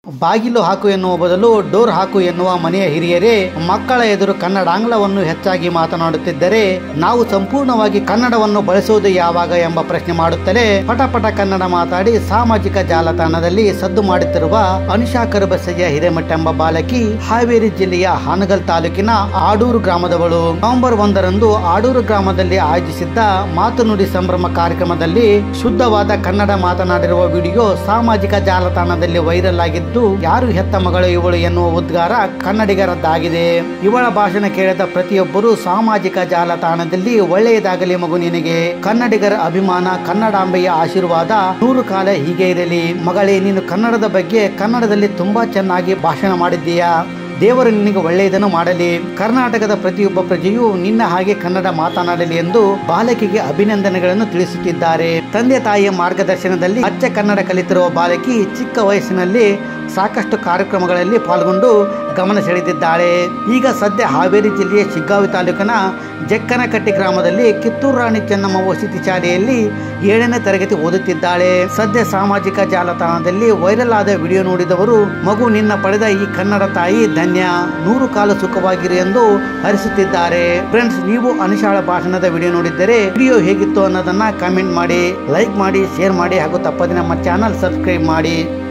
ಬಾಗಿಲು ಹಾಕು ಎನ್ನುವ ಬದಲು ಡೋರ್ ಹಾಕು ಎನ್ನುವ ಮನೆಯ ಹಿರಿಯರೇ ಮಕ್ಕಳ ಎದುರು ಕನ್ನಡಾಂಗ್ಲವನ್ನು ಹೆಚ್ಚಾಗಿ ಮಾತನಾಡುತ್ತಿದ್ದರೆ ನಾವು ಸಂಪೂರ್ಣವಾಗಿ ಕನ್ನಡವನ್ನು ಬಳಸುವುದು ಯಾವಾಗ ಎಂಬ ಪ್ರಶ್ನೆ ಮಾಡುತ್ತಲೇ ಪಟಪಟ ಕನ್ನಡ ಮಾತಾಡಿ ಸಾಮಾಜಿಕ ಜಾಲತಾಣದಲ್ಲಿ ಸದ್ದು ಮಾಡುತ್ತಿರುವ ಅನುಷಾ ಕರಬಸಯ್ಯ ಹಿರೇಮಠ ಎಂಬ ಬಾಲಕಿ ಹಾವೇರಿ ಜಿಲ್ಲೆಯ ಹಾನಗಲ್ ತಾಲೂಕಿನ ಆಡೂರು ಗ್ರಾಮದವಳು ನವೆಂಬರ್ ಒಂದರಂದು ಆಡೂರು ಗ್ರಾಮದಲ್ಲಿ ಆಯೋಜಿಸಿದ್ದ ಮಾತು ನುಡಿ ಸಂಭ್ರಮ ಕಾರ್ಯಕ್ರಮದಲ್ಲಿ ಶುದ್ಧವಾದ ಕನ್ನಡ ಮಾತನಾಡಿರುವ ವಿಡಿಯೋ ಸಾಮಾಜಿಕ ಜಾಲತಾಣದಲ್ಲಿ ವೈರಲ್ ಆಗಿದ್ದು ಯಾರು ಹೆತ್ತ ಮಗಳು ಇವಳು ಎನ್ನುವ ಉದ್ಗಾರ ಕನ್ನಡಿಗರದ್ದಾಗಿದೆ ಇವಳ ಭಾಷಣ ಕೇಳಿದ ಪ್ರತಿಯೊಬ್ಬರು ಸಾಮಾಜಿಕ ಜಾಲತಾಣದಲ್ಲಿ ಒಳ್ಳೆಯದಾಗಲಿ ಮಗು ನಿನಗೆ ಕನ್ನಡಿಗರ ಅಭಿಮಾನ ಕನ್ನಡಾಂಬೆಯ ಆಶೀರ್ವಾದ ನೂರು ಕಾಲ ಹೀಗೆ ಇರಲಿ ಮಗಳೇ ನೀನು ಕನ್ನಡದ ಬಗ್ಗೆ ಕನ್ನಡದಲ್ಲಿ ತುಂಬಾ ಚೆನ್ನಾಗಿ ಭಾಷಣ ಮಾಡಿದ್ದೀಯಾ ದೇವರು ನಿನಗೆ ಒಳ್ಳೆಯದನ್ನು ಮಾಡಲಿ ಕರ್ನಾಟಕದ ಪ್ರತಿಯೊಬ್ಬ ಪ್ರಜೆಯು ನಿನ್ನ ಹಾಗೆ ಕನ್ನಡ ಮಾತನಾಡಲಿ ಎಂದು ಬಾಲಕಿಗೆ ಅಭಿನಂದನೆಗಳನ್ನು ತಿಳಿಸುತ್ತಿದ್ದಾರೆ ತಂದೆ ತಾಯಿಯ ಮಾರ್ಗದರ್ಶನದಲ್ಲಿ ಅಚ್ಚ ಕನ್ನಡ ಕಲಿತಿರುವ ಬಾಲಕಿ ಚಿಕ್ಕ ವಯಸ್ಸಿನಲ್ಲಿ ಸಾಕಷ್ಟು ಕಾರ್ಯಕ್ರಮಗಳಲ್ಲಿ ಪಾಲ್ಗೊಂಡು ಗಮನ ಸೆಳೆದಿದ್ದಾಳೆ ಈಗ ಸದ್ಯ ಹಾವೇರಿ ಜಿಲ್ಲೆಯ ಶಿಗ್ಗಾವಿ ತಾಲೂಕಿನ ಜಕ್ಕನಕಟ್ಟಿ ಗ್ರಾಮದಲ್ಲಿ ಕಿತ್ತೂರು ರಾಣಿ ಚೆನ್ನಮ್ಮ ವಸತಿ ಶಾಲೆಯಲ್ಲಿ ಏಳನೇ ತರಗತಿ ಓದುತ್ತಿದ್ದಾಳೆ ಸದ್ಯ ಸಾಮಾಜಿಕ ಜಾಲತಾಣದಲ್ಲಿ ವೈರಲ್ ಆದ ವಿಡಿಯೋ ನೋಡಿದವರು ಮಗು ನಿನ್ನ ಪಡೆದ ಈ ಕನ್ನಡ ತಾಯಿ ಧನ್ಯ ನೂರು ಕಾಲ ಸುಖವಾಗಿರು ಎಂದು ಹರಿಸುತ್ತಿದ್ದಾರೆ ಫ್ರೆಂಡ್ಸ್ ನೀವು ಅನುಶಾಳ ಭಾಷಣದ ವಿಡಿಯೋ ನೋಡಿದ್ದರೆ ವಿಡಿಯೋ ಹೇಗಿತ್ತು ಅನ್ನೋದನ್ನ ಕಾಮೆಂಟ್ ಮಾಡಿ ಲೈಕ್ ಮಾಡಿ ಶೇರ್ ಮಾಡಿ ಹಾಗೂ ತಪ್ಪದೆ ನಮ್ಮ ಚಾನಲ್ ಸಬ್ಸ್ಕ್ರೈಬ್ ಮಾಡಿ